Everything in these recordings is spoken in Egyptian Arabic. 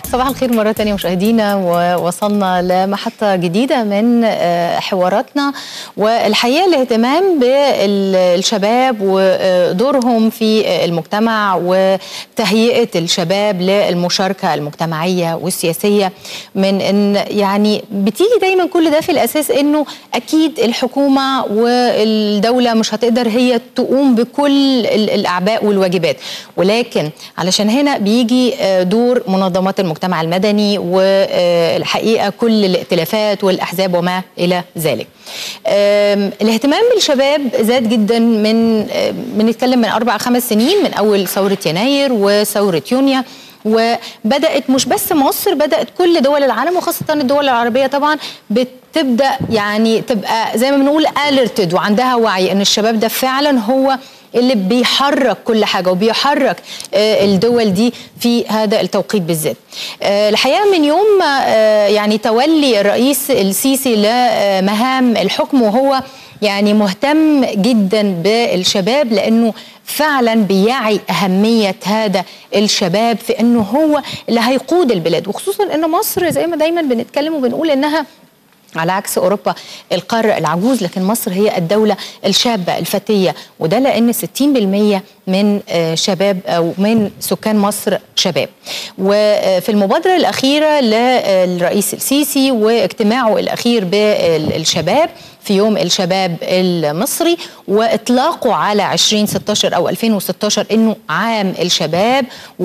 صباح الخير مرة تانية مشاهدينا ووصلنا لمحطة جديدة من حواراتنا والحقيقة الاهتمام بالشباب ودورهم في المجتمع وتهيئة الشباب للمشاركة المجتمعية والسياسية من ان يعني بتيجي دايما كل ده في الاساس انه اكيد الحكومة والدولة مش هتقدر هي تقوم بكل الاعباء والواجبات ولكن علشان هنا بيجي دور منظمات المجتمع المدني والحقيقه كل الائتلافات والاحزاب وما الى ذلك. الاهتمام بالشباب زاد جدا من بنتكلم من اربع خمس سنين من اول ثوره يناير وثوره يونيو وبدات مش بس مصر بدات كل دول العالم وخاصه الدول العربيه طبعا بتبدا يعني تبقى زي ما بنقول اليرتد وعندها وعي ان الشباب ده فعلا هو اللي بيحرك كل حاجة وبيحرك الدول دي في هذا التوقيت بالذات الحقيقة من يوم يعني تولي الرئيس السيسي لمهام الحكم وهو يعني مهتم جدا بالشباب لأنه فعلا بيعي أهمية هذا الشباب في أنه هو اللي هيقود البلاد وخصوصا أن مصر زي ما دايما بنتكلم وبنقول أنها على عكس اوروبا القاره العجوز لكن مصر هي الدوله الشابه الفتيه وده لان 60% من شباب او من سكان مصر شباب وفي المبادره الاخيره للرئيس السيسي واجتماعه الاخير بالشباب في يوم الشباب المصري واطلاقه على 2016 او 2016 انه عام الشباب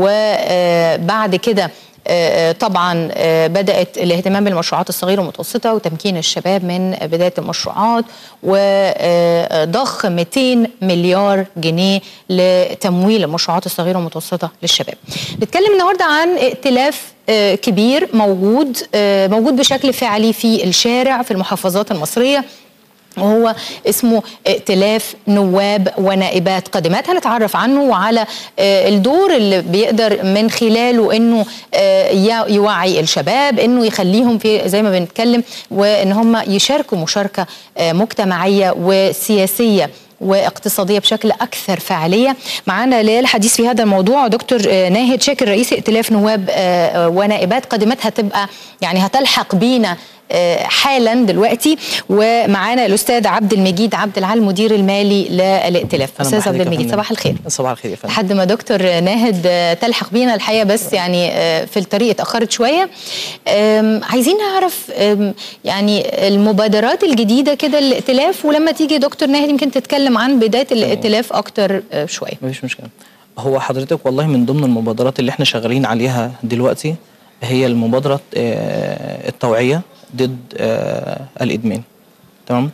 وبعد كده طبعا بدات الاهتمام بالمشروعات الصغيره والمتوسطه وتمكين الشباب من بدايه المشروعات وضخ 200 مليار جنيه لتمويل المشروعات الصغيره والمتوسطه للشباب. نتكلم النهارده عن ائتلاف كبير موجود موجود بشكل فعلي في الشارع في المحافظات المصريه وهو اسمه ائتلاف نواب ونائبات قادمات هنتعرف عنه وعلى الدور اللي بيقدر من خلاله انه يوعي الشباب انه يخليهم في زي ما بنتكلم وان هم يشاركوا مشاركه مجتمعيه وسياسيه واقتصاديه بشكل اكثر فعاليه معانا للحديث في هذا الموضوع دكتور ناهد شاكر رئيس ائتلاف نواب ونائبات قادمات هتبقى يعني هتلحق بينا حالا دلوقتي ومعانا الاستاذ عبد المجيد عبد العال مدير المالي للائتلاف استاذ عبد المجيد صباح الخير صباح الخير يا فندم لحد ما دكتور ناهد تلحق بينا الحقيقه بس يعني في الطريق اتاخرت شويه عايزين نعرف يعني المبادرات الجديده كده للائتلاف ولما تيجي دكتور ناهد يمكن تتكلم عن بدايه الائتلاف اكتر شويه مفيش مشكله هو حضرتك والله من ضمن المبادرات اللي احنا شغالين عليها دلوقتي هي المبادره التوعيه ضد آه الادمان تمام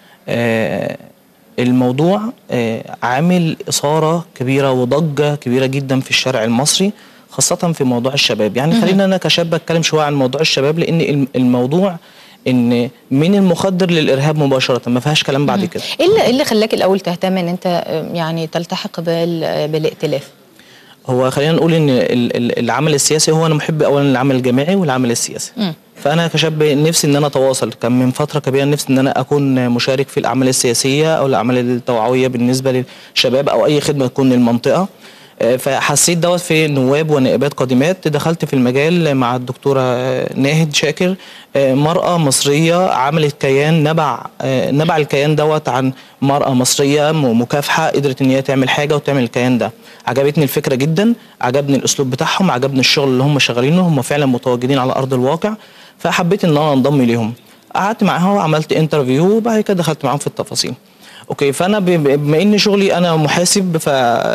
آه الموضوع آه عامل اثاره كبيره وضجه كبيره جدا في الشارع المصري خاصه في موضوع الشباب يعني خلينا انا كشاب اتكلم شويه عن موضوع الشباب لان الموضوع ان من المخدر للارهاب مباشره ما فيهاش كلام بعد كده ايه اللي, اللي خلاك الاول تهتم ان انت يعني تلتحق بالائتلاف هو خلينا نقول ان العمل السياسي هو انا محب اولا العمل الجماعي والعمل السياسي م. فانا كشاب نفسي ان انا اتواصل كان من فتره كبيره نفسي ان انا اكون مشارك في الاعمال السياسيه او الاعمال التوعويه بالنسبه للشباب او اي خدمه تكون للمنطقه فحسيت دوت في نواب ونائبات قادمات دخلت في المجال مع الدكتوره ناهد شاكر مرأة مصرية عملت كيان نبع نبع الكيان دوت عن مرأة مصرية مكافحة قدرت ان هي تعمل حاجة وتعمل الكيان ده عجبتني الفكرة جدا عجبني الاسلوب بتاعهم عجبني الشغل اللي هم شغالينه هم فعلا متواجدين على ارض الواقع فحبيت ان انا انضم ليهم قعدت معاهم وعملت انترفيو وبعد كده دخلت معاهم في التفاصيل اوكي فانا بما ان شغلي انا محاسب ف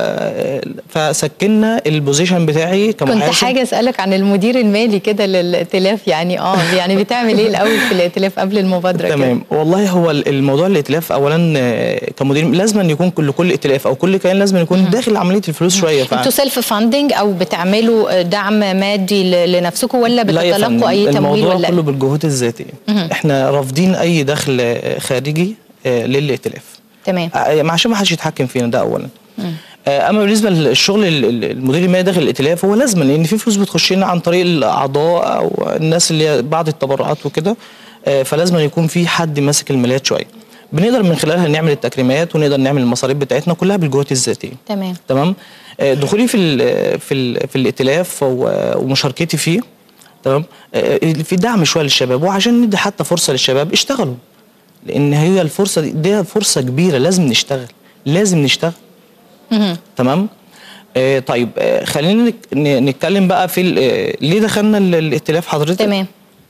فسكننا البوزيشن بتاعي كمحاسب كنت حاجه اسالك عن المدير المالي كده للائتلاف يعني اه يعني بتعمل ايه الاول في الائتلاف قبل المبادره تمام كده. والله هو الموضوع الائتلاف اولا كمدير لازم أن يكون كل كل ائتلاف او كل كيان لازم يكون داخل عمليه الفلوس شويه انتوا سيلف فاندنج او بتعملوا دعم مادي لنفسكم ولا بتتلقوا اي تمويل ولا كله بالجهود الذاتيه احنا رافضين اي دخل خارجي للائتلاف تمام عشان ما حدش يتحكم فينا ده اولا مم. اما بالنسبه للشغل المدير المالي داخل الائتلاف هو لازم لان في فلوس بتخش لنا عن طريق الاعضاء او الناس اللي بعض التبرعات وكده فلازم يكون في حد ماسك الماليات شويه بنقدر من خلالها نعمل التكريمات ونقدر نعمل المصاريف بتاعتنا كلها بالجهود الذاتيه تمام تمام دخولي في ال في ال في الائتلاف ومشاركتي فيه تمام آه، في دعم شويه للشباب وعشان ندي حتى فرصه للشباب اشتغلوا لان هي الفرصه دي, دي فرصه كبيره لازم نشتغل لازم نشتغل مهم. تمام آه طيب آه خلينا نك- ن- نتكلم بقى في ال- آه، ليه دخلنا ال- الائتلاف حضرتك تمام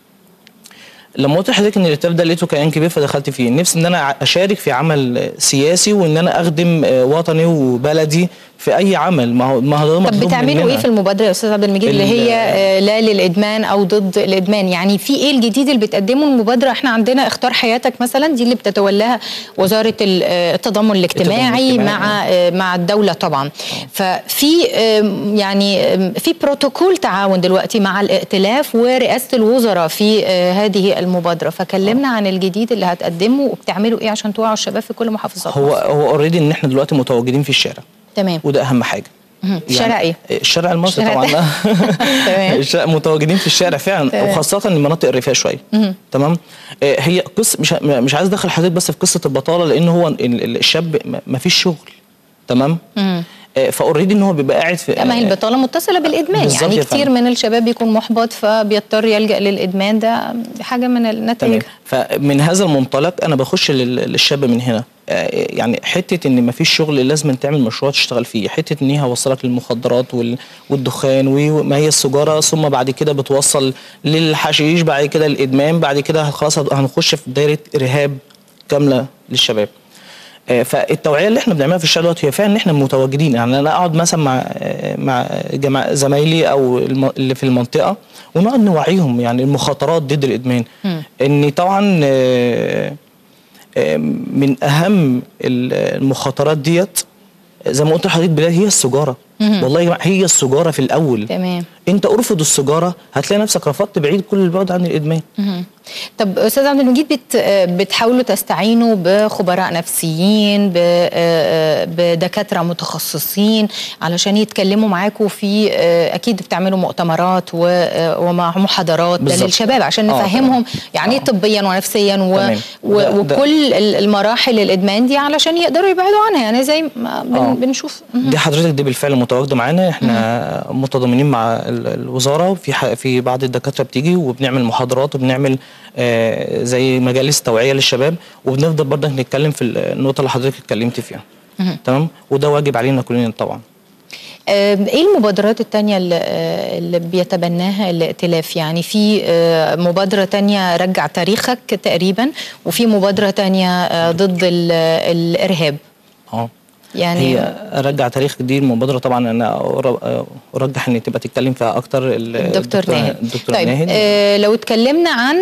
لما قلت لحضرتك ان الائتلاف ده لقيته كيان كبير فدخلت فيه نفسي ان انا ع- اشارك في عمل آه، سياسي وان انا اخدم آه، وطني وبلدي في اي عمل ما هو ما هو ده طب مطلوب بتعملوا مننا. ايه في المبادره يا استاذ عبد المجيد اللي ال- هي آه، لا للادمان او ضد الادمان يعني في ايه الجديد اللي بتقدمه المبادره احنا عندنا اختار حياتك مثلا دي اللي بتتولاها وزاره ال- آه، التضامن الاجتماعي الاجتماعي. مع آه، مع الدوله طبعا ففي آم، يعني آم، في بروتوكول تعاون دلوقتي مع الائتلاف ورئاسه الوزراء في آه، هذه المبادره فكلمنا عن الجديد اللي هتقدمه وبتعملوا ايه عشان توعوا الشباب في كل محافظات هو مصر. هو اوريدي ان احنا دلوقتي متواجدين في الشارع تمام وده اهم حاجه مهم. الشارع ايه؟ الشارع المصري الشارع طبعا تمام. الشارع- متواجدين في الشارع فعلا تمام. وخاصه المناطق الريفيه شويه تمام آه، هي قصه مش مش عايز ادخل حضرتك بس في قصه البطاله لان هو ال- ال- الشاب ما فيش شغل تمام مم. آه، فاوريدي ان هو بيبقى قاعد في لا ما هي البطاله متصله بالادمان بالظبط يعني يا كتير فندم. من الشباب بيكون محبط فبيضطر يلجا للادمان ده حاجه من النتائج تمام فمن هذا المنطلق انا بخش لل- للشاب من هنا آه، يعني حته ان مفيش شغل لازم تعمل مشروع تشتغل فيه حته ان هي هوصلك للمخدرات وال- والدخان وما هي السجاره ثم بعد كده بتوصل للحشيش بعد كده الادمان بعد كده خلاص هنخش في دايره ارهاب كامله للشباب آه، فالتوعيه اللي احنا بنعملها في الشارع دلوقتي هي فعلا ان احنا متواجدين يعني انا اقعد مثلا مع آه، مع جماعه زمايلي او الم- اللي في المنطقه ونقعد نوعيهم يعني المخاطرات ضد الادمان ان طبعا آه، آه، من اهم ال- المخاطرات ديت زي ما قلت لحضرتك بدايه هي السجاره والله يا جماعه هي السجاره في الاول تمام انت ارفض السجاره هتلاقي نفسك رفضت بعيد كل البعد عن الادمان مهم. طب استاذ عبد المجيد بت بتحاولوا تستعينوا بخبراء نفسيين ب- آه، بدكاتره متخصصين علشان يتكلموا معاكم في آه، اكيد بتعملوا مؤتمرات و- آه، ومحاضرات ده بالظبط. للشباب عشان آه، نفهمهم تمام. يعني ايه آه. طبيا ونفسيا و تمام. و ده- ده- وكل ال- المراحل الادمان دي علشان يقدروا يبعدوا عنها يعني زي ما بن آه. بنشوف مهم. دي حضرتك دي بالفعل متواجده معانا احنا متضامنين مع ال- الوزاره وفي ح- في بعض الدكاتره بتيجي وبنعمل محاضرات وبنعمل آه، زي مجالس توعيه للشباب وبنفضل برضك نتكلم في النقطه اللي حضرتك اتكلمت فيها تمام وده واجب علينا كلنا طبعا آه، ايه المبادرات التانية اللي, آه، اللي بيتبناها الائتلاف يعني في آه، مبادرة تانية رجع تاريخك تقريبا وفي مبادرة تانية آه، ضد ال- الإرهاب اه يعني هي رجع تاريخ دي المبادره طبعا انا أر- ارجح ان تبقى تتكلم فيها اكتر ال- الدكتور ناهد الدكتور طيب ناهد آه لو اتكلمنا عن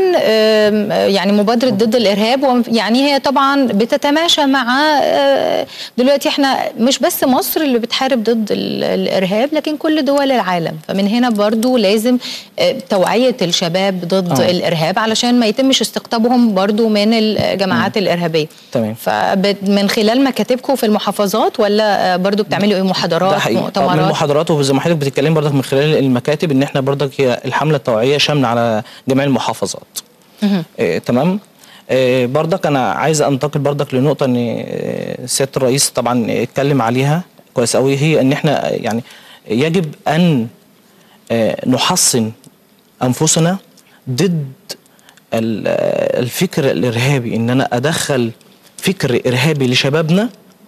آه يعني مبادرة ضد الإرهاب وم- يعني هي طبعا بتتماشى مع آه دلوقتي احنا مش بس مصر اللي بتحارب ضد ال- الإرهاب لكن كل دول العالم فمن هنا برضو لازم آه توعية الشباب ضد آه. الإرهاب علشان ما يتمش استقطابهم برضو من الجماعات الإرهابية تمام. فمن خلال مكاتبكم في المحافظات ولا آه برضو بتعملوا ايه ده محاضرات حقيقي آه، من مؤتمرات المحاضرات وزي ما حضرتك بتتكلم برضك من خلال المكاتب ان احنا برضك هي الحمله التوعيه شامله على جميع المحافظات آه تمام آه برضك انا عايز انتقل برضك لنقطه ان آه، سياده الرئيس طبعا اتكلم عليها كويس قوي هي ان احنا آه، يعني يجب ان آه، نحصن انفسنا ضد ال- آه، الفكر الارهابي ان انا ادخل فكر ارهابي لشبابنا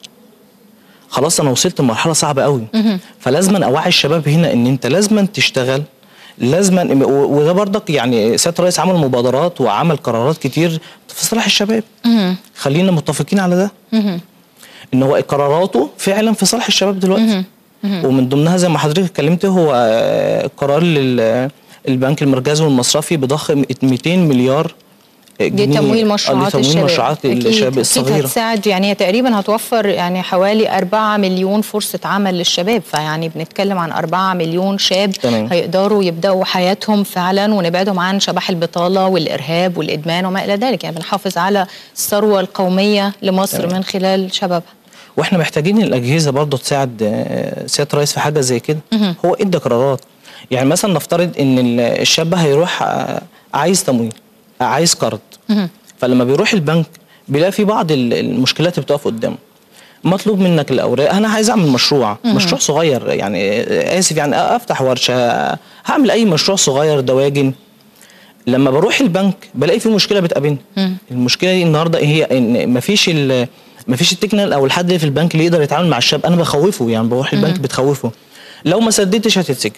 خلاص انا وصلت لمرحله صعبه قوي فلازم اوعي الشباب هنا ان انت لازم تشتغل لازم وده برضك يعني سياده الرئيس عمل مبادرات وعمل قرارات كتير في صالح الشباب خلينا متفقين على ده ان هو قراراته فعلا في صالح الشباب دلوقتي ومن ضمنها زي ما حضرتك اتكلمت هو آه، قرار لل- البنك المركزي والمصرفي بضخ 200 مليار جنيه لتمويل مشروعات لتمويل الشباب مشروعات أكيد- الشباب أكيد الصغيره هتساعد يعني هي تقريبا هتوفر يعني حوالي 4 مليون فرصة عمل للشباب فيعني بنتكلم عن 4 مليون شاب تمام. هيقدروا يبدأوا حياتهم فعلا ونبعدهم عن شبح البطالة والإرهاب والإدمان وما إلى ذلك يعني بنحافظ على الثروة القومية لمصر تمام. من خلال شبابها واحنا محتاجين الاجهزه برضه تساعد آه، سياده الرئيس في حاجه زي كده هو ادى قرارات يعني مثلا نفترض ان ال- الشاب هيروح آه، عايز تمويل آه، عايز قرض فلما بيروح البنك بيلاقي في بعض ال- المشكلات اللي بتقف قدامه مطلوب منك الاوراق انا عايز اعمل مشروع مشروع صغير يعني اسف يعني افتح ورشه هعمل اي مشروع صغير دواجن لما بروح البنك بلاقي في مشكله بتقابلني المشكله دي النهارده هي ان مفيش ال مفيش التكنيكال او الحد اللي في البنك اللي يقدر يتعامل مع الشاب انا بخوفه يعني بروح البنك بتخوفه لو ما سددتش هتتسجن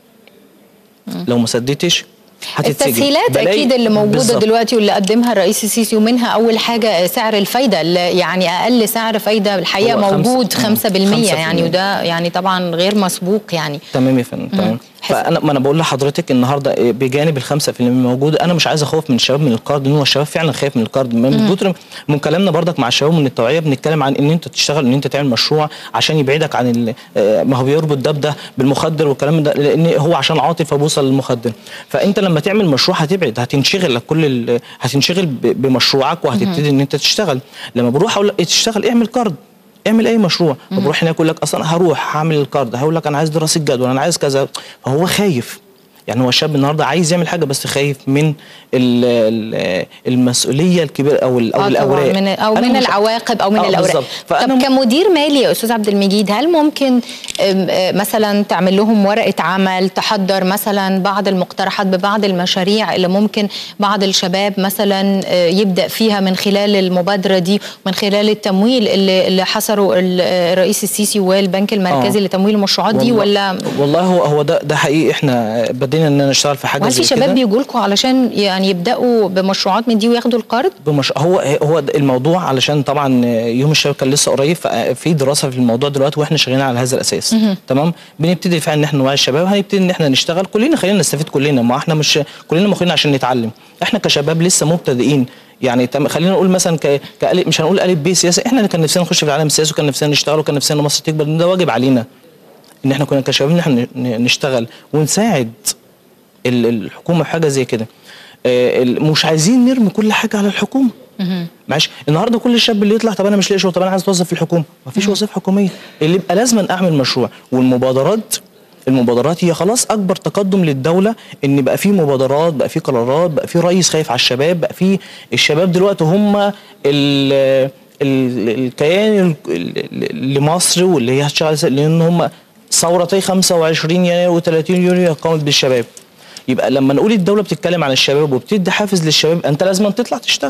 لو ما سددتش هتتسجن التسهيلات بلاقي- اكيد اللي موجوده بالظبط. دلوقتي واللي قدمها الرئيس السيسي ومنها اول حاجه سعر الفايده اللي يعني اقل سعر فايده الحقيقه هو خمسة- موجود 5% خمسة في يعني المية. وده يعني طبعا غير مسبوق يعني تمام يا فندم تمام حس- فانا ما انا بقول لحضرتك النهارده بجانب الخمسة في المية موجود انا مش عايز اخوف من الشباب من القرض لان هو الشباب فعلا خايف من القرض من كتر من كلامنا برضك مع الشباب من التوعيه بنتكلم عن ان انت تشتغل ان انت تعمل مشروع عشان يبعدك عن ال- آه، ما هو بيربط ده بده بالمخدر والكلام ده لان هو عشان عاطل فبوصل للمخدر فانت لما تعمل مشروع هتبعد هتنشغل لك كل ال- هتنشغل ب- بمشروعك وهتبتدي ان انت تشتغل لما بروح اقول لك إيه تشتغل اعمل قرض اعمل اي مشروع بروح هناك يقول لك اصلا هروح هعمل الكارد هقول لك انا عايز دراسه جدوى انا عايز كذا فهو خايف يعني هو الشاب النهارده عايز يعمل حاجه بس خايف من ال ال المسؤوليه الكبيره او ال- او آه طبعاً الاوراق من او أنا من مش- العواقب او من آه الاوراق بالظبط. فأنا طب م- كمدير مالي يا استاذ عبد المجيد هل ممكن أم، آه، مثلا تعمل لهم ورقه عمل تحضر مثلا بعض المقترحات ببعض المشاريع اللي ممكن بعض الشباب مثلا آه، يبدا فيها من خلال المبادره دي من خلال التمويل اللي اللي حصره ال- آه، الرئيس السيسي والبنك المركزي آه. لتمويل المشروعات دي والله- ولا والله هو هو ده ده حقيقي احنا بدينا ان نشتغل في حاجه وهل زي في شباب كده. بيجوا لكم علشان يعني يبداوا بمشروعات من دي وياخدوا القرض؟ بمش... هو هو ده الموضوع علشان طبعا يوم الشباب كان لسه قريب ففي دراسه في الموضوع دلوقتي واحنا شغالين على هذا الاساس تمام بنبتدي فعلا ان احنا نوعي الشباب هنبتدي ان احنا نشتغل كلنا خلينا نستفيد كلنا ما احنا مش كلنا مخرجين عشان نتعلم احنا كشباب لسه مبتدئين يعني تم... خلينا نقول مثلا ك... كألف مش هنقول الف ب سياسه احنا اللي كان نفسنا نخش في العالم السياسي وكان نفسنا نشتغل وكان نفسنا مصر تكبر ده واجب علينا ان احنا كنا كشباب ان احنا ن- نشتغل ونساعد ال- الحكومه في حاجه زي كده آه، ال- مش عايزين نرمي كل حاجه على الحكومه معلش النهارده كل الشاب اللي يطلع طب انا مش لاقي شغل طب انا عايز اتوظف في الحكومه مفيش وظيفه حكوميه اللي يبقى لازم اعمل مشروع والمبادرات المبادرات هي خلاص اكبر تقدم للدوله ان بقى في مبادرات بقى في قرارات بقى في رئيس خايف على الشباب بقى في الشباب دلوقتي هم ال ال- الكيان ال- ال- لمصر واللي هي هتشتغل لان هم ثورتي 25 يناير و30 يونيو قامت بالشباب يبقى لما نقول الدوله بتتكلم عن الشباب وبتدي حافز للشباب انت لازم تطلع تشتغل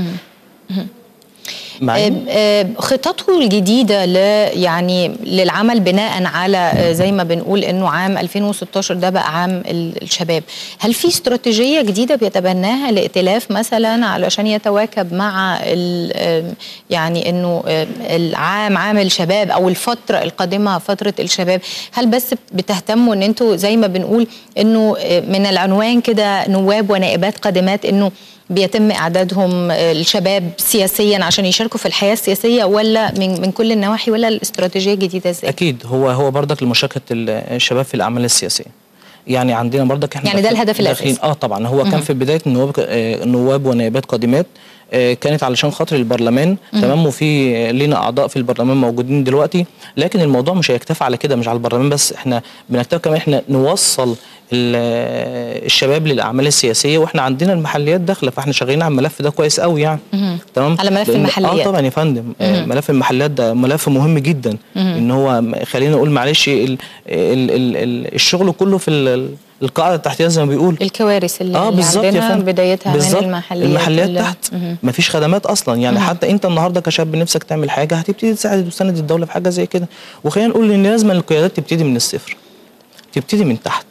معايا؟ آه، آه، خططه الجديدة ل يعني للعمل بناء على آه، زي ما بنقول انه عام 2016 ده بقى عام ال- الشباب هل في استراتيجية جديدة بيتبناها لائتلاف مثلا علشان يتواكب مع ال- آه، يعني انه آه، العام عام الشباب او الفترة القادمة فترة الشباب هل بس بتهتموا ان انتوا زي ما بنقول انه آه، من العنوان كده نواب ونائبات قادمات انه بيتم اعدادهم آه، الشباب سياسيا عشان يشاركوا في الحياه السياسيه ولا من من كل النواحي ولا الاستراتيجيه الجديده ازاي؟ اكيد هو هو برضك لمشاركه ال- الشباب في الاعمال السياسيه يعني عندنا برضك احنا يعني ده داخلين- الهدف الأساسي. داخلين- اه طبعا هو كان في بدايه النواب آه، نواب ونائبات قادمات آه، كانت علشان خاطر البرلمان تمام وفي آه، لينا اعضاء في البرلمان موجودين دلوقتي لكن الموضوع مش هيكتفي على كده مش على البرلمان بس احنا بنكتفي كمان احنا نوصل ال- آه، الشباب للاعمال السياسيه واحنا عندنا المحليات داخله فاحنا شغالين على الملف ده كويس قوي يعني تمام على ملف لأن- المحليات. اه طبعا يا فندم آه، ملف المحلات ده ملف مهم جدا ان هو م- خلينا نقول معلش ال ال ال ال الشغل كله في ال- القاعده التحتيه زي ما بيقول الكوارث اللي, اه اللي بالظبط يا عندنا فندم بدايتها بالظبط. من المحليات المحليات اللي- تحت مهم. مفيش خدمات اصلا يعني حتى انت النهارده كشاب نفسك تعمل حاجه هتبتدي تساعد وتساند الدوله في حاجه زي كده وخلينا نقول ان لازم القيادات تبتدي من الصفر تبتدي من تحت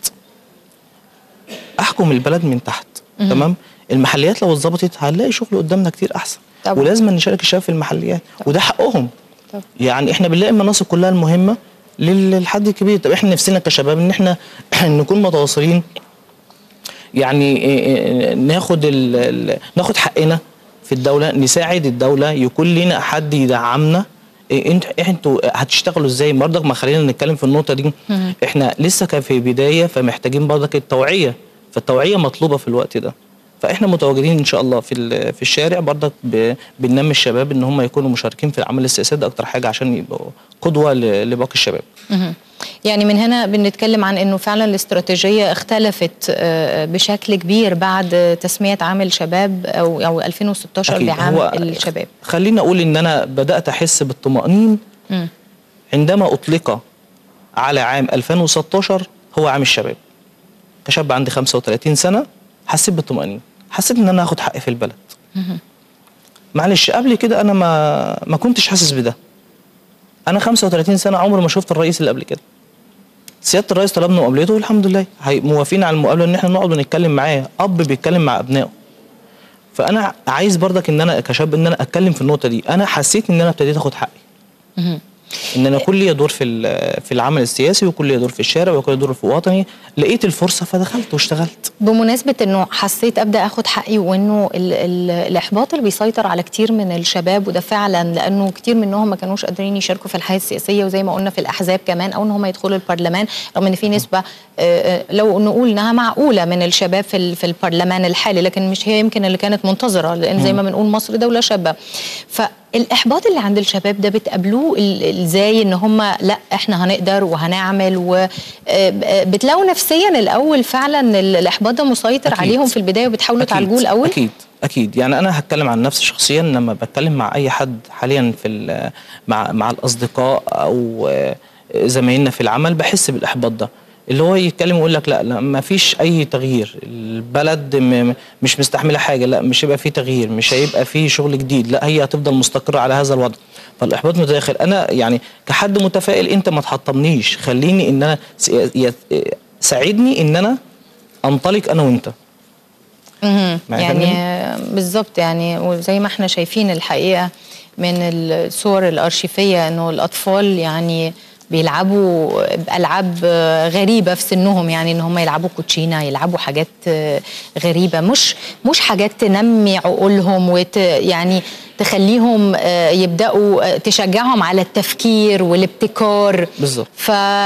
احكم البلد من تحت تمام المحليات لو اتظبطت هنلاقي شغل قدامنا كتير احسن طبعا. ولازم نشارك الشباب في المحليات وده حقهم طبعا. يعني احنا بنلاقي المناصب كلها المهمه لل- للحد الكبير طب احنا نفسنا كشباب ان احنا نكون متواصلين يعني إيه إيه ناخد ال ال ناخد حقنا في الدوله نساعد الدوله يكون لنا حد يدعمنا إيه انت انتوا هتشتغلوا ازاي برضك ما خلينا نتكلم في النقطه دي احنا لسه كان في بدايه فمحتاجين برضك التوعيه فالتوعيه مطلوبه في الوقت ده فاحنا متواجدين ان شاء الله في ال- في الشارع برضك ب- بننمي الشباب ان هم يكونوا مشاركين في العمل السياسي ده اكتر حاجه عشان يبقوا قدوه ل- لباقي الشباب مهم. يعني من هنا بنتكلم عن انه فعلا الاستراتيجيه اختلفت آه، بشكل كبير بعد تسميه عام الشباب او او 2016 أكيد. بعام هو الشباب خليني اقول ان انا بدات احس بالطمانين مم. عندما اطلق على عام 2016 هو عام الشباب كشاب عندي 35 سنه حسيت بالطمانينه حسيت ان انا هاخد حقي في البلد معلش قبل كده انا ما ما كنتش حاسس بده انا 35 سنه عمري ما شفت الرئيس اللي قبل كده سياده الرئيس طلبنا مقابلته والحمد لله هي- موافقين على المقابله ان احنا نقعد ونتكلم معاه اب بيتكلم مع ابنائه فانا عايز برضك ان انا كشاب ان انا اتكلم في النقطه دي انا حسيت ان انا ابتديت اخد حقي ان انا كل لي دور في ال- في العمل السياسي وكل لي دور في الشارع وكل لي دور في وطني لقيت الفرصه فدخلت واشتغلت بمناسبة انه حسيت ابدا اخد حقي وانه ال ال الاحباط اللي بيسيطر على كتير من الشباب وده فعلا لانه كتير منهم ما كانوش قادرين يشاركوا في الحياة السياسية وزي ما قلنا في الاحزاب كمان او ان هم يدخلوا البرلمان رغم ان في نسبة آه، آه، لو نقول انها معقولة من الشباب في ال- في البرلمان الحالي لكن مش هي يمكن اللي كانت منتظرة لان زي ما بنقول مصر دولة شابة فالاحباط اللي عند الشباب ده بتقابلوه ال- ازاي ان هم لا احنا هنقدر وهنعمل وبتلاقوا نفسيا الاول فعلا ال- الاحباط ده مسيطر أكيد. عليهم في البدايه وبتحاولوا أكيد. تعالجوه الاول اكيد اكيد يعني انا هتكلم عن نفسي شخصيا لما بتكلم مع اي حد حاليا في ال- مع مع الاصدقاء او آه، زمايلنا في العمل بحس بالاحباط ده اللي هو يتكلم ويقول لك لا لا ما فيش اي تغيير البلد م- مش مستحمله حاجه لا مش هيبقى في تغيير مش هيبقى في شغل جديد لا هي هتفضل مستقره على هذا الوضع فالاحباط متداخل انا يعني كحد متفائل انت ما تحطمنيش خليني ان انا س- يت- ساعدني ان انا انطلق انا وانت مهم. معايا يعني فندم؟ بالظبط يعني وزي ما احنا شايفين الحقيقه من الصور الارشيفيه انه الاطفال يعني بيلعبوا العاب غريبه في سنهم يعني ان هم يلعبوا كوتشينه يلعبوا حاجات غريبه مش مش حاجات تنمي عقولهم وت يعني تخليهم آه، يبداوا آه، تشجعهم على التفكير والابتكار بالظبط. ف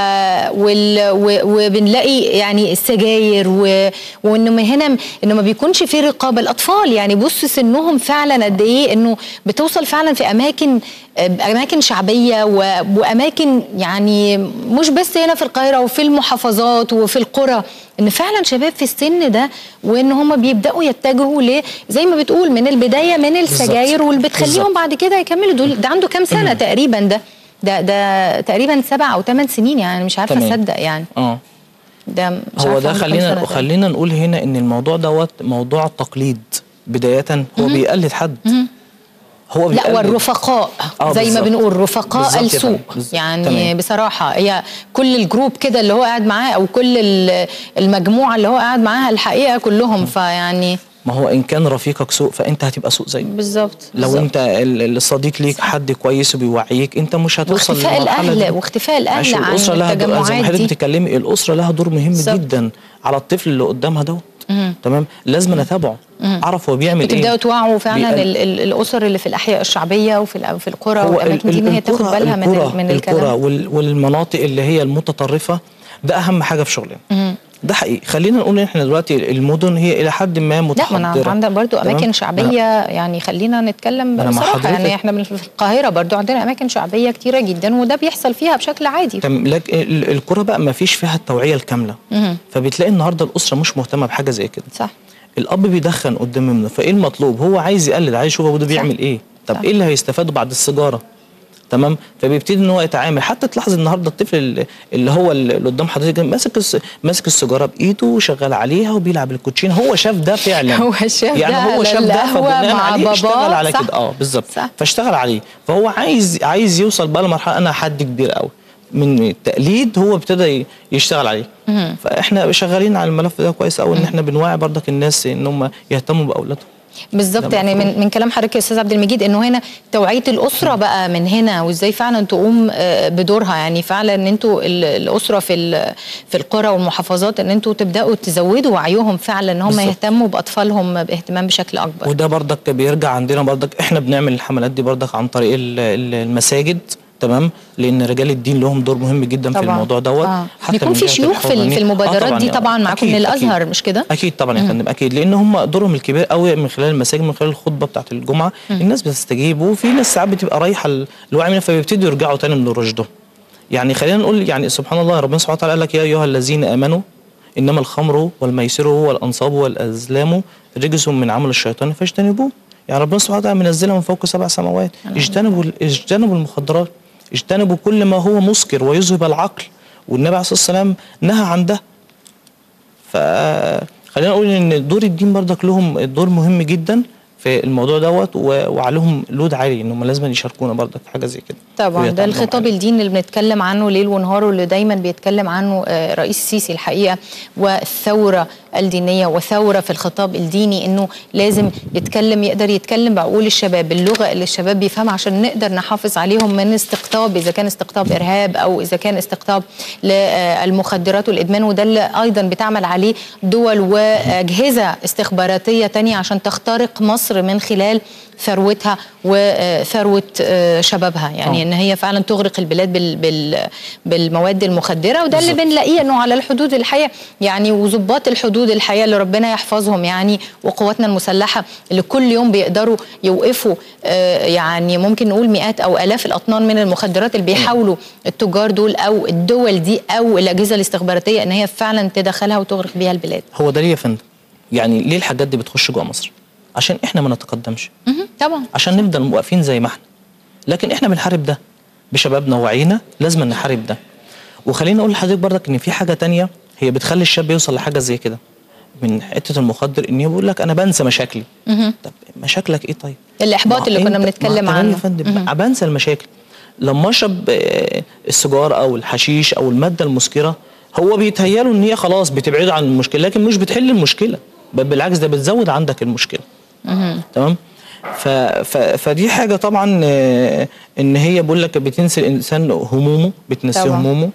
وال... و... وبنلاقي يعني السجاير و... وانه من هنا انه ما بيكونش في رقابه الاطفال يعني بص سنهم فعلا قد ايه انه بتوصل فعلا في اماكن اماكن شعبيه و... واماكن يعني مش بس هنا في القاهره وفي المحافظات وفي القرى ان فعلا شباب في السن ده وان هم بيبداوا يتجهوا ل زي ما بتقول من البدايه من السجاير واللي بتخليهم بالظبط. بعد كده يكملوا دول ده عنده كام سنه تقريبا ده ده ده تقريبا سبع او ثمان سنين يعني مش عارفه تمام. اصدق يعني اه ده مش هو عارفة ده عنده كام سنة خلينا ده. خلينا نقول هنا ان الموضوع دوت موضوع التقليد بدايه هو بيقلد حد هو لا بيقلد والرفقاء آه، زي ما بالظبط. بنقول رفقاء بالظبط يا السوق فندم. بالظبط. يعني تمام. بصراحه هي كل الجروب كده اللي هو قاعد معاه او كل ال- المجموعه اللي هو قاعد معاها الحقيقه كلهم فيعني ما هو ان كان رفيقك سوء فانت هتبقى سوء زيه بالظبط لو بالظبط. انت ال- الصديق ليك حد كويس وبيوعيك انت مش هتوصل واختفاء للمرحله الاهل دي واختفاء الاهل معلش، عن الاسره لها دور زي ما التجمعات حضرتك دي بتتكلمي الاسره لها دور مهم بالظبط. جدا على الطفل اللي قدامها دوت تمام لازم أنا اتابعه اعرف هو بيعمل ايه وتبداوا توعوا فعلا بيقل- ال- ال- الاسر اللي في الاحياء الشعبيه وفي الأ- في القرى هو والاماكن دي ان هي تاخد القرى- بالها من القرى- ال- من القرى الكلام وال- والمناطق اللي هي المتطرفه ده اهم حاجه في شغلنا ده حقيقي خلينا نقول ان احنا دلوقتي المدن هي الى حد ما لا متحضره ما انا عندنا برضو تمام؟ اماكن ما شعبيه يعني خلينا نتكلم ما أنا مع بصراحه حضرتك. يعني احنا في القاهره برضو عندنا اماكن شعبيه كتيره جدا وده بيحصل فيها بشكل عادي تم- لك ال- الكرة بقى ما فيش فيها التوعية الكاملة مهم. فبتلاقي النهاردة الأسرة مش مهتمة بحاجة زي كده صح الأب بيدخن قدام ابنه فإيه المطلوب هو عايز يقلد عايز يشوف أبوه ده صح. بيعمل إيه طب صح. إيه اللي هيستفاده بعد السيجارة تمام فبيبتدي ان هو يتعامل حتى تلاحظ النهارده الطفل اللي- اللي هو اللي قدام حضرتك ماسك الس- ماسك السيجاره بايده وشغال عليها وبيلعب الكوتشين هو شاف ده فعلا هو شاف يعني ده هو على شاف ده القهوة فبناء مع عليه اشتغل باباه، على صح. كده اه بالظبط صح. فاشتغل عليه فهو عايز عايز يوصل بقى لمرحله انا حد كبير قوي من التقليد هو ابتدى ي- يشتغل عليه فاحنا شغالين على الملف ده كويس قوي ان احنا بنوعي برضك الناس ان هم يهتموا باولادهم بالظبط ده يعني من من كلام حضرتك يا استاذ عبد المجيد انه هنا توعيه الاسره بقى من هنا وازاي فعلا تقوم آه، بدورها يعني فعلا ان انتوا ال- الاسره في ال- في القرى والمحافظات ان انتوا تبداوا تزودوا وعيهم فعلا ان هم بالظبط. يهتموا باطفالهم باهتمام بشكل اكبر وده برضك بيرجع عندنا برضك احنا بنعمل الحملات دي برضك عن طريق ال- ال- المساجد تمام لان رجال الدين لهم دور مهم جدا في طبعاً. الموضوع دوت آه. حتى بيكون من في جهة شيوخ في ال- الحرانية. في المبادرات طبعاً دي يا- طبعاً معاكم أكيد- من الأزهر، أكيد. مش كده؟ اكيد طبعا يا فندم اكيد لان هم دورهم الكبير قوي من خلال المساجد من خلال الخطبه بتاعت الجمعه الناس بتستجيب وفي ناس ساعات بتبقى رايحه ال- الوعي منها فبيبتدوا يرجعوا تاني من رشدهم يعني خلينا نقول يعني سبحان الله ربنا سبحانه وتعالى قال لك يا ايها الذين امنوا انما الخمر والميسر والانصاب والازلام رجس من عمل الشيطان فاجتنبوه يعني ربنا سبحانه وتعالى منزلها من فوق سبع سماوات اجتنبوا اجتنبوا المخدرات اجتنبوا كل ما هو مسكر ويذهب العقل والنبي عليه الصلاه والسلام نهى عن ده فخلينا نقول ان دور الدين برضك لهم دور مهم جدا في الموضوع دوت و- وعليهم لود عالي انهم لازم يشاركونا برضك في حاجه زي كده طبعا وهي ده تعمل الخطاب معانا. الديني اللي بنتكلم عنه ليل ونهار واللي دايما بيتكلم عنه آه، رئيس السيسي الحقيقه والثوره الدينيه وثوره في الخطاب الديني انه لازم يتكلم يقدر يتكلم بعقول الشباب باللغه اللي الشباب بيفهمها عشان نقدر نحافظ عليهم من استقطاب اذا كان استقطاب ارهاب او اذا كان استقطاب للمخدرات والادمان وده اللي ايضا بتعمل عليه دول واجهزه استخباراتيه تانية عشان تخترق مصر من خلال ثروتها وثروه آه، شبابها يعني آه. ان هي فعلا تغرق البلاد بال بال بالمواد المخدره وده اللي بالظبط. بنلاقيه انه على الحدود الحقيقه يعني وظباط الحدود الحقيقه اللي ربنا يحفظهم يعني وقواتنا المسلحه اللي كل يوم بيقدروا يوقفوا آه، يعني ممكن نقول مئات او الاف الاطنان من المخدرات اللي بيحاولوا التجار دول او الدول دي او الاجهزه الاستخباراتيه ان هي فعلا تدخلها وتغرق بيها البلاد هو ده ليه يا فندم يعني ليه الحاجات دي بتخش جوه مصر عشان احنا ما نتقدمش مهم. طبعا عشان نفضل واقفين زي ما احنا لكن احنا بنحارب ده بشبابنا ووعينا لازم نحارب ده وخليني اقول لحضرتك برضك ان في حاجه تانية هي بتخلي الشاب يوصل لحاجه زي كده من حته المخدر ان بيقول لك انا بنسى مشاكلي طب مشاكلك ايه طيب الاحباط ما اللي كنا أنت- بنتكلم ما تمام عنه يا فندم بنسى المشاكل لما اشرب آه، السيجار او الحشيش او الماده المسكره هو بيتهيأله ان هي خلاص بتبعده عن المشكله لكن مش بتحل المشكله بل بالعكس ده بتزود عندك المشكله تمام ف ف فدي حاجه طبعا آه، ان هي بقول لك بتنسي الانسان همومه بتنسيه طبعاً. همومه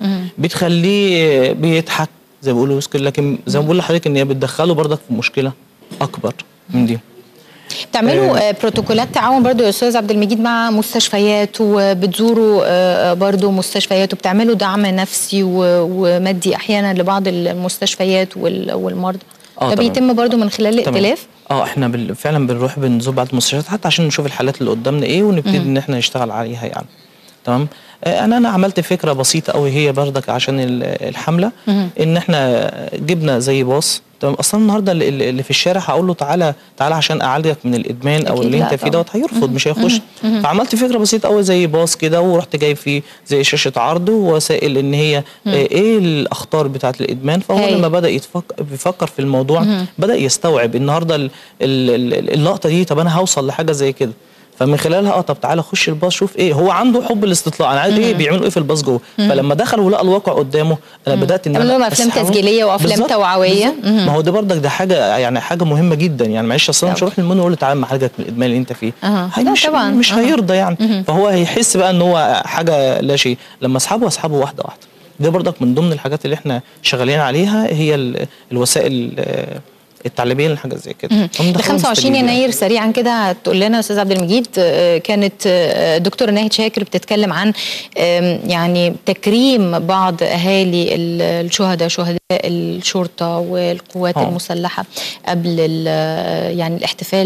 بتخليه آه، بيضحك زي ما بيقولوا يسكت لكن زي ما بقول لحضرتك ان هي بتدخله برضك في مشكله اكبر من دي بتعملوا آه. آه، بروتوكولات تعاون برضو يا استاذ عبد المجيد مع مستشفيات وبتزوروا آه، برضو مستشفيات وبتعملوا دعم نفسي و- ومادي احيانا لبعض المستشفيات وال- والمرضى آه ده طبعاً. بيتم برضو من خلال تمام. الائتلاف اه احنا بال... فعلا بنروح بنزور بعض المستشفيات حتى عشان نشوف الحالات اللي قدامنا ايه ونبتدي ان احنا نشتغل عليها يعني تمام آه، انا انا عملت فكره بسيطه قوي هي بردك عشان ال- الحمله ان احنا جبنا زي باص تمام اصلا النهارده اللي, اللي في الشارع هقول له تعالى تعالى عشان اعالجك من الادمان او أكيد اللي لا انت فيه طبعاً. دوت هيرفض مش هيخش فعملت فكره بسيطه قوي زي باص كده ورحت جايب فيه زي شاشه عرض ووسائل ان هي آه، ايه الاخطار بتاعه الادمان فهو هايل. لما بدا يتفكر بيفكر في الموضوع بدا يستوعب النهارده ال- ال- ال- اللقطه دي طب انا هوصل لحاجه زي كده فمن خلالها اه طب تعالى خش الباص شوف ايه هو عنده حب الاستطلاع انا عايز ايه بيعملوا ايه في الباص جوه فلما دخل ولقى الواقع قدامه انا بدات ان تعملوا انا لهم أفلام أسحبه. تسجيلية وأفلام بالظبط، توعوية. بالظبط. مهم. ما هو ده برضك ده حاجه يعني حاجه مهمه جدا يعني معلش اصل أنا مش طبعا. هروح للمنى واقول له تعالى معالجك من الادمان اللي انت فيه أها. هي لا مش طبعاً. مش أها. هيرضى يعني فهو هيحس بقى ان هو حاجه لا شيء لما اسحبه اسحبه واحده واحده ده برضك من ضمن الحاجات اللي احنا شغالين عليها هي ال- الوسائل آه، التعليميه لحاجه زي كده هم ل دخلوا 25 مستجيبين. يناير سريعا كده هتقول لنا استاذ عبد المجيد آه، كانت آه، دكتور ناهد شاكر بتتكلم عن آم، يعني تكريم بعض اهالي ال- الشهداء شهداء الشرطه والقوات آه. المسلحه قبل ال- يعني الاحتفال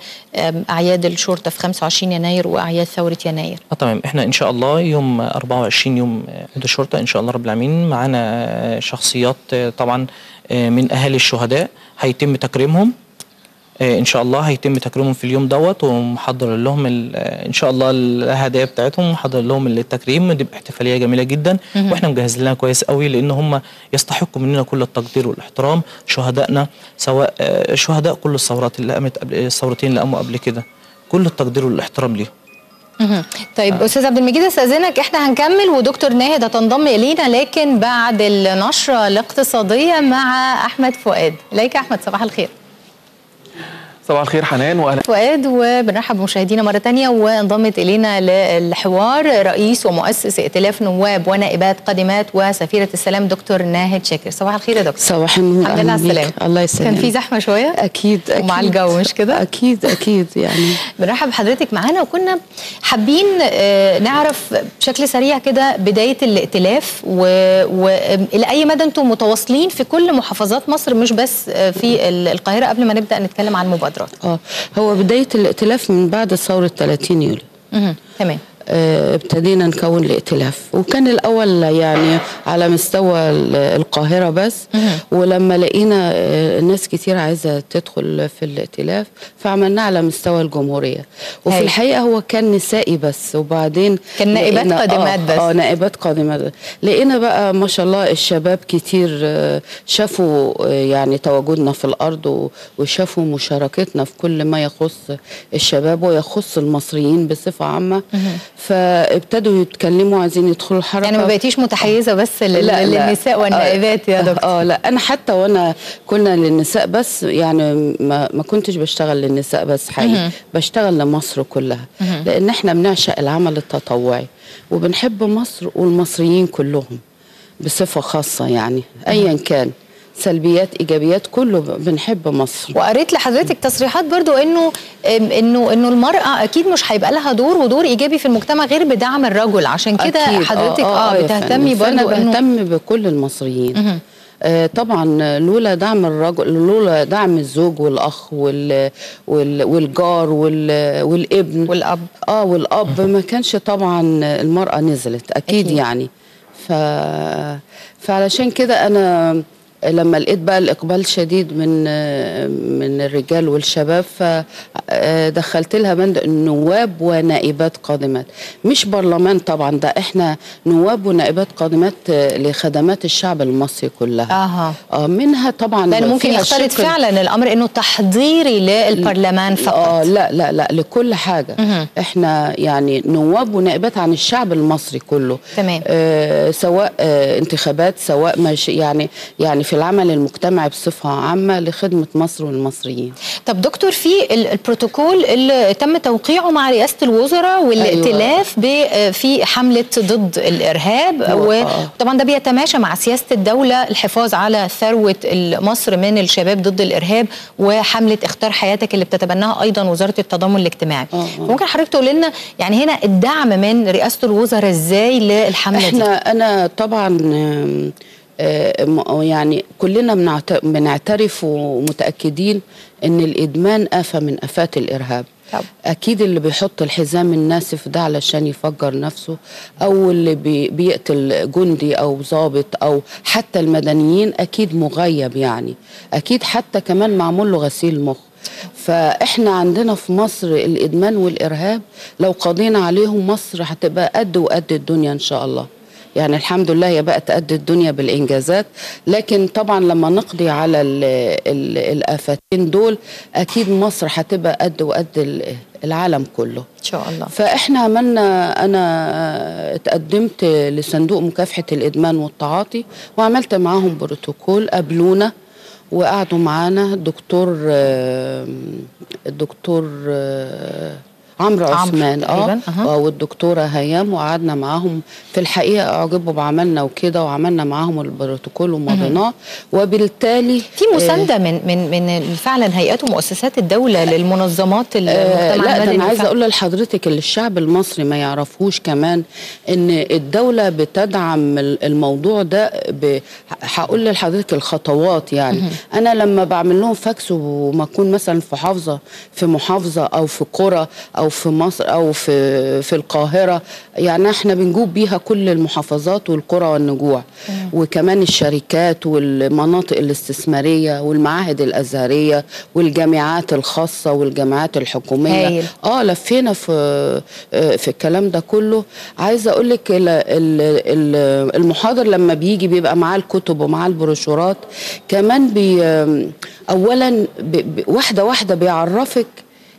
باعياد الشرطه في 25 يناير واعياد ثوره يناير اه تمام احنا ان شاء الله يوم 24 يوم عيد الشرطه ان شاء الله رب العالمين معانا شخصيات آه، طبعا آه، من اهالي الشهداء هيتم تكريمهم آه، ان شاء الله هيتم تكريمهم في اليوم دوت ومحضر لهم ال- آه، ان شاء الله الهدايا بتاعتهم ومحضر لهم التكريم دي احتفاليه جميله جدا واحنا مجهز لها كويس قوي لان هم يستحقوا مننا كل التقدير والاحترام شهدائنا سواء آه، شهداء كل الثورات اللي قامت قبل الثورتين اللي قاموا قبل كده كل التقدير والاحترام ليهم مهم. طيب استاذ عبد المجيد استاذنك احنا هنكمل ودكتور ناهد هتنضم الينا لكن بعد النشره الاقتصاديه مع احمد فؤاد اليك يا احمد صباح الخير صباح الخير حنان واهلا فؤاد وبنرحب بمشاهدينا مره تانية وانضمت الينا للحوار رئيس ومؤسس ائتلاف نواب ونائبات قادمات وسفيره السلام دكتور ناهد شاكر صباح الخير يا دكتور صباح النور الحمد لله على أهلاً بيك. السلامه الله يسلمك كان في زحمه شويه اكيد اكيد ومع الجو مش كده؟ اكيد اكيد يعني بنرحب بحضرتك معانا وكنا حابين آه، نعرف بشكل سريع كده بدايه الائتلاف والى اي مدى انتم متواصلين في كل محافظات مصر مش بس آه، في ال- القاهره قبل ما نبدا نتكلم عن مبادرات اه هو بدايه الائتلاف من بعد ثوره 30 يوليو مهم. تمام آه، ابتدينا نكون الائتلاف وكان الاول يعني على مستوى ال- القاهره بس ولما لقينا آه، ناس كتير عايزه تدخل في الائتلاف فعملناه على مستوى الجمهوريه وفي هاي. الحقيقه هو كان نسائي بس وبعدين كان نائبات لقينا- قادمات آه بس. اه نائبات قادمات لقينا بقى ما شاء الله الشباب كتير آه، شافوا آه، يعني تواجدنا في الارض و- وشافوا مشاركتنا في كل ما يخص الشباب ويخص المصريين بصفه عامه فابتدوا يتكلموا عايزين يدخلوا الحركه يعني ما بقيتيش متحيزه بس لل- لا، لا. للنساء والنائبات يا آه، دكتور اه لا انا حتى وانا كنا للنساء بس يعني ما, ما كنتش بشتغل للنساء بس حقيقي بشتغل لمصر كلها لان احنا بنعشق العمل التطوعي وبنحب مصر والمصريين كلهم بصفه خاصه يعني ايا كان سلبيات ايجابيات كله بنحب مصر وقريت لحضرتك تصريحات برضو انه أم، انه انه المراه اكيد مش هيبقى لها دور ودور ايجابي في المجتمع غير بدعم الرجل عشان كده أكيد. حضرتك اه, يا بتهتمي فندم. فأنا برضو انه بهتم بكل المصريين آه طبعا لولا دعم الرجل لولا دعم الزوج والاخ وال وال والجار وال والابن والاب اه والاب ما كانش طبعا المراه نزلت اكيد, أكيد. أكيد. يعني ف فعلشان كده انا لما لقيت بقى الاقبال شديد من من الرجال والشباب فدخلت لها بند نواب ونائبات قادمات مش برلمان طبعا ده احنا نواب ونائبات قادمات لخدمات الشعب المصري كلها اها اه منها طبعا لان ممكن فيها يختلط الشق ال- فعلا الامر انه تحضيري للبرلمان فقط اه لا لا لا لكل حاجه مهم. احنا يعني نواب ونائبات عن الشعب المصري كله تمام. آه سواء آه انتخابات سواء مش يعني يعني في العمل المجتمعي بصفه عامه لخدمه مصر والمصريين طب دكتور في ال- البروتوكول اللي تم توقيعه مع رئاسه الوزراء والائتلاف ب- في حمله ضد الارهاب هو- آه. وطبعا ده بيتماشى مع سياسه الدوله الحفاظ على ثروه ال- مصر من الشباب ضد الارهاب وحمله اختار حياتك اللي بتتبناها ايضا وزاره التضامن الاجتماعي آه، آه. ممكن حضرتك تقول لنا يعني هنا الدعم من رئاسه الوزراء ازاي للحمله دي احنا انا طبعا آم، آه، م- يعني كلنا بنعت- بنعترف ومتاكدين ان الادمان افه من افات الارهاب طب. اكيد اللي بيحط الحزام الناسف ده علشان يفجر نفسه او اللي بي بيقتل جندي او ضابط او حتى المدنيين اكيد مغيب يعني اكيد حتى كمان معمول له غسيل مخ فاحنا عندنا في مصر الادمان والارهاب لو قضينا عليهم مصر هتبقى قد وقد الدنيا ان شاء الله يعني الحمد لله هي بقت قد الدنيا بالانجازات لكن طبعا لما نقضي على ال ال الافتين دول اكيد مصر هتبقى قد وقد ال- العالم كله ان شاء الله فاحنا عملنا انا اتقدمت لصندوق مكافحه الادمان والتعاطي وعملت معاهم بروتوكول قابلونا وقعدوا معانا الدكتور آه، الدكتور آه، عمرو عمرو عثمان تقريباً، اه أها. آه، والدكتوره هيام وقعدنا معاهم في الحقيقه اعجبوا بعملنا وكده وعملنا معاهم البروتوكول ومضيناه وبالتالي في مسانده من من من فعلا هيئات ومؤسسات الدوله للمنظمات آه المجتمع لا ده المدني انا عايزه فعلاً. اقول لحضرتك اللي الشعب المصري ما يعرفوش كمان ان الدوله بتدعم ال- الموضوع ده ب- هقول لحضرتك الخطوات يعني انا لما بعمل لهم فاكس وما اكون مثلا في محافظه في محافظه او في قرى او في مصر او في في القاهره يعني احنا بنجوب بيها كل المحافظات والقرى والنجوع وكمان الشركات والمناطق الاستثماريه والمعاهد الازهريه والجامعات الخاصه والجامعات الحكوميه هايل. اه لفينا في آه، في الكلام ده كله عايزه اقول لك ال- ال- ال- المحاضر لما بيجي بيبقى معاه الكتب ومعاه البروشورات كمان بي آم، اولا ب- ب- واحده واحده بيعرفك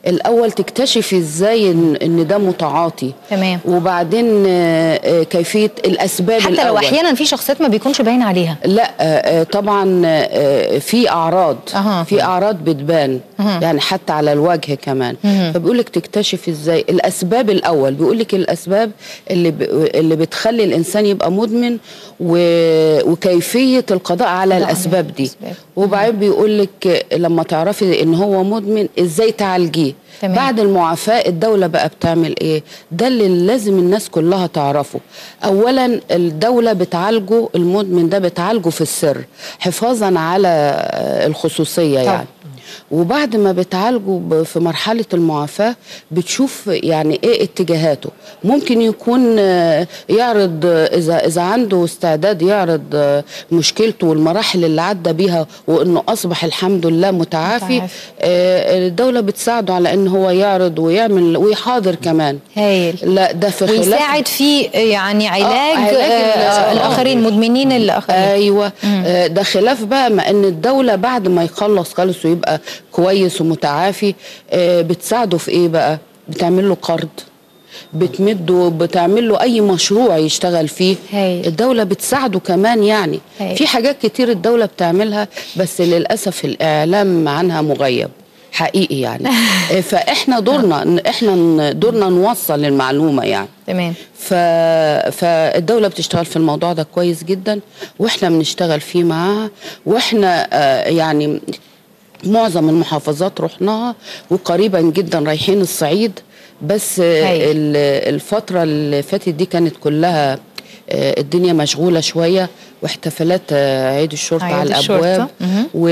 الاول تكتشفي ازاي ان, إن ده متعاطي تمام. وبعدين آه، آه، كيفيه الاسباب حتى لو الأول. احيانا في شخصيات ما بيكونش باين عليها لا آه، آه، طبعا آه، في اعراض أها. في اعراض بتبان يعني حتى على الوجه كمان فبيقول لك تكتشف ازاي الاسباب الاول بيقول لك الاسباب اللي ب... اللي بتخلي الانسان يبقى مدمن و... وكيفيه القضاء على القضاء على الاسباب دي الأسباب. وبعدين بيقول لك لما تعرفي ان هو مدمن ازاي تعالجيه تمام. بعد المعافاة الدولة بقى بتعمل ايه ده اللي لازم الناس كلها تعرفه اولا الدولة بتعالجه المدمن ده بتعالجه في السر حفاظا على آه، الخصوصية طبعا. يعني وبعد ما بتعالجه ب- في مرحلة المعافاة بتشوف يعني ايه اتجاهاته ممكن يكون آه، يعرض آه، اذا اذا عنده استعداد يعرض آه، مشكلته والمراحل اللي عدى بيها وانه اصبح الحمد لله متعافي متعافي. آه، الدولة بتساعده على ان هو يعرض ويعمل ويحاضر كمان هايل لا ده في خلاف ويساعد في يعني علاج, علاج ال- آه آه. الاخرين مدمنين الاخرين ايوه آه، ده خلاف بقى ما ان الدوله بعد ما يخلص خالص ويبقى كويس ومتعافي آه، بتساعده في ايه بقى بتعمل له قرض بتمده بتعمل له اي مشروع يشتغل فيه هايل. الدوله بتساعده كمان يعني هايل. في حاجات كتير الدوله بتعملها بس للاسف الاعلام عنها مغيب حقيقي يعني آه، فاحنا دورنا إن احنا ن- دورنا نوصل المعلومه يعني تمام ف... فالدولة بتشتغل في الموضوع ده كويس جدا واحنا بنشتغل فيه معاها واحنا آه يعني معظم المحافظات رحناها وقريبا جدا رايحين الصعيد بس آه، هايل. ال- الفترة اللي فاتت دي كانت كلها آه، الدنيا مشغولة شوية واحتفالات آه، عيد الشرطة عيد على الشرطة. الأبواب مهم. و...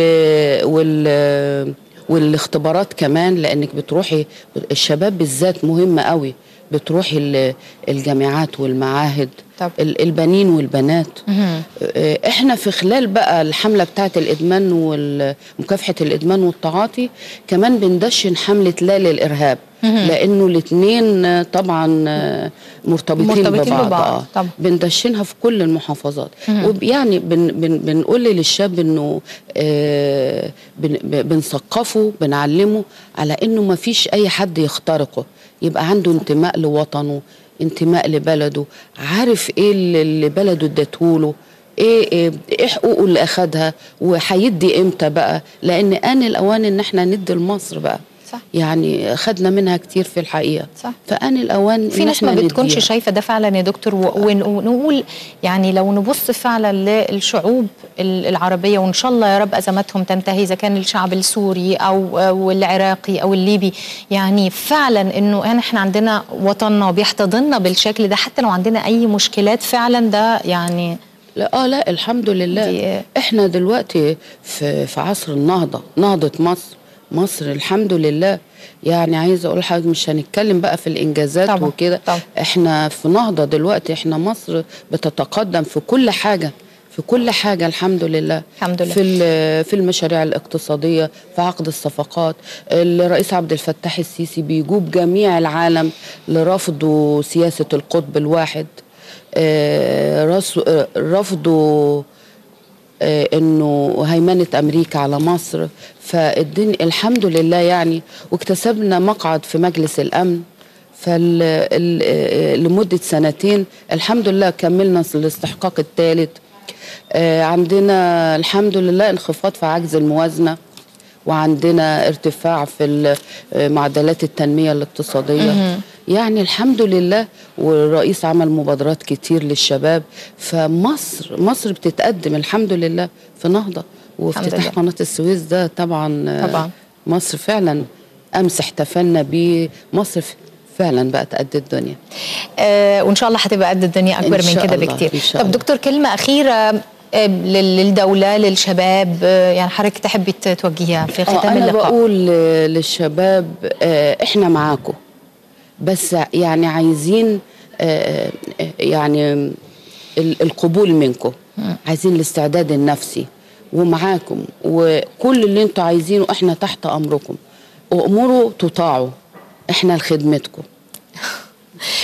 وال والاختبارات كمان لانك بتروحي الشباب بالذات مهمه قوي بتروحي ال- الجامعات والمعاهد طب. ال- البنين والبنات مهم. آه، احنا في خلال بقى الحمله بتاعه الادمان ومكافحه الادمان والتعاطي كمان بندشن حمله لا للارهاب لانه الاثنين طبعا آه، مرتبطين, مرتبطين ببعض, ببعض، آه. طبعا. بندشنها في كل المحافظات وب- يعني بن بن بنقول للشاب انه آه بن ب- بنثقفه بنعلمه على انه ما فيش اي حد يخترقه يبقى عنده انتماء لوطنه انتماء لبلده عارف ايه اللي اللي بلده ادته ايه ايه إيه حقوقه اللي اخدها وهيدي امتى بقى لان ان الاوان ان احنا ندي لمصر بقى صح. يعني خدنا منها كتير في الحقيقه صح. فان الاوان في إن ناس ما إحنا بتكونش نديها. شايفه ده فعلا يا دكتور و- ون- ونقول يعني لو نبص فعلا للشعوب ال- العربيه وان شاء الله يا رب ازماتهم تنتهي اذا كان الشعب السوري او او العراقي او الليبي يعني فعلا انه إن احنا عندنا وطننا وبيحتضننا بالشكل ده حتى لو عندنا اي مشكلات فعلا ده يعني لا اه لا الحمد لله دي- احنا دلوقتي في في عصر النهضه نهضه مصر مصر الحمد لله يعني عايزه اقول حاجه مش هنتكلم بقى في الانجازات طبعا، وكده طبعا. احنا في نهضه دلوقتي احنا مصر بتتقدم في كل حاجه في كل حاجه الحمد لله الحمد لله. في ال- في المشاريع الاقتصاديه في عقد الصفقات الرئيس عبد الفتاح السيسي بيجوب جميع العالم لرفض سياسه القطب الواحد آه، رس- آه، رفضوا آه، انه هيمنه امريكا على مصر فالدنيا الحمد لله يعني واكتسبنا مقعد في مجلس الامن فال ال- آه، لمده سنتين الحمد لله كملنا الاستحقاق الثالث عندنا الحمد لله انخفاض في عجز الموازنه وعندنا ارتفاع في ال- آه، معدلات التنميه الاقتصاديه يعني الحمد لله والرئيس عمل مبادرات كتير للشباب فمصر مصر بتتقدم الحمد لله في نهضه وافتتاح لله. قناه السويس ده طبعا آه، طبعا. مصر فعلا امس احتفلنا بيه مصر ف- فعلا بقت قد الدنيا آه وان شاء الله هتبقى قد الدنيا اكبر إن من شاء كده الله، بكتير إن شاء طب الله. دكتور كلمه اخيره آه، لل- للدوله للشباب آه، يعني حضرتك تحبي ت- توجهيها في آه، ختام انا اللقاء بقول آه، للشباب آه، احنا معاكم بس يعني عايزين آه، آه، يعني ال- القبول منكم عايزين الاستعداد النفسي ومعاكم وكل اللي انتوا عايزينه احنا تحت امركم واموروا تطاعوا احنا لخدمتكم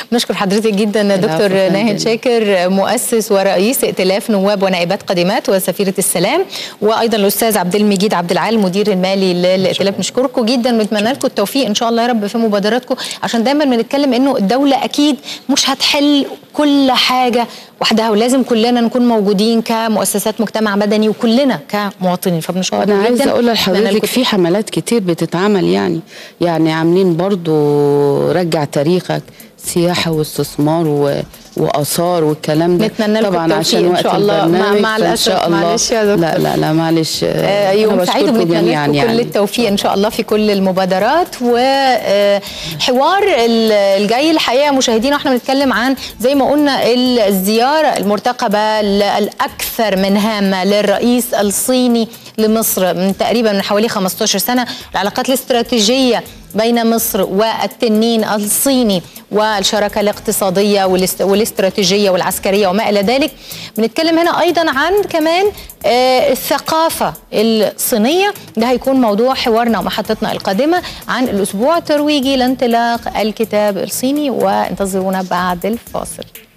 نشكر حضرتك جدا العفو دكتور فندم. ناهد شاكر مؤسس ورئيس ائتلاف نواب ونائبات قادمات وسفيره السلام وايضا الاستاذ عبد المجيد عبد العال المدير المالي للائتلاف نشكركم جدا ونتمنى لكم التوفيق ان شاء الله يا رب في مبادراتكم عشان دايما بنتكلم انه الدوله اكيد مش هتحل كل حاجه وحدها ولازم كلنا نكون موجودين كمؤسسات مجتمع مدني وكلنا كمواطنين فبنشكركم انا عايزه جداً. اقول نتمنى لحضرتك لكم في حملات كتير بتتعمل يعني يعني عاملين برضو رجع تاريخك سياحه واستثمار و... واثار والكلام ده نتمنى لكم طبعا التوفيق عشان إن وقت شاء الله. مع- البرنامج مع فإن الأسف، شاء الله معلش يا دكتور. لا لا لا معلش آه، يوم أنا سعيد بشكركم وبنتمنى جميعا لكم كل يعني التوفيق ان شاء الله في كل المبادرات وحوار الجاي الحقيقه مشاهدينا واحنا بنتكلم عن زي ما قلنا الزياره المرتقبه الاكثر من هامه للرئيس الصيني لمصر من تقريبا من حوالي 15 سنه العلاقات الاستراتيجيه بين مصر والتنين الصيني والشراكة الاقتصادية والاست- والاستراتيجية والعسكرية وما إلى ذلك بنتكلم هنا أيضا عن كمان آه، الثقافة الصينية ده هيكون موضوع حوارنا ومحطتنا القادمة عن الأسبوع الترويجي لانطلاق الكتاب الصيني وانتظرونا بعد الفاصل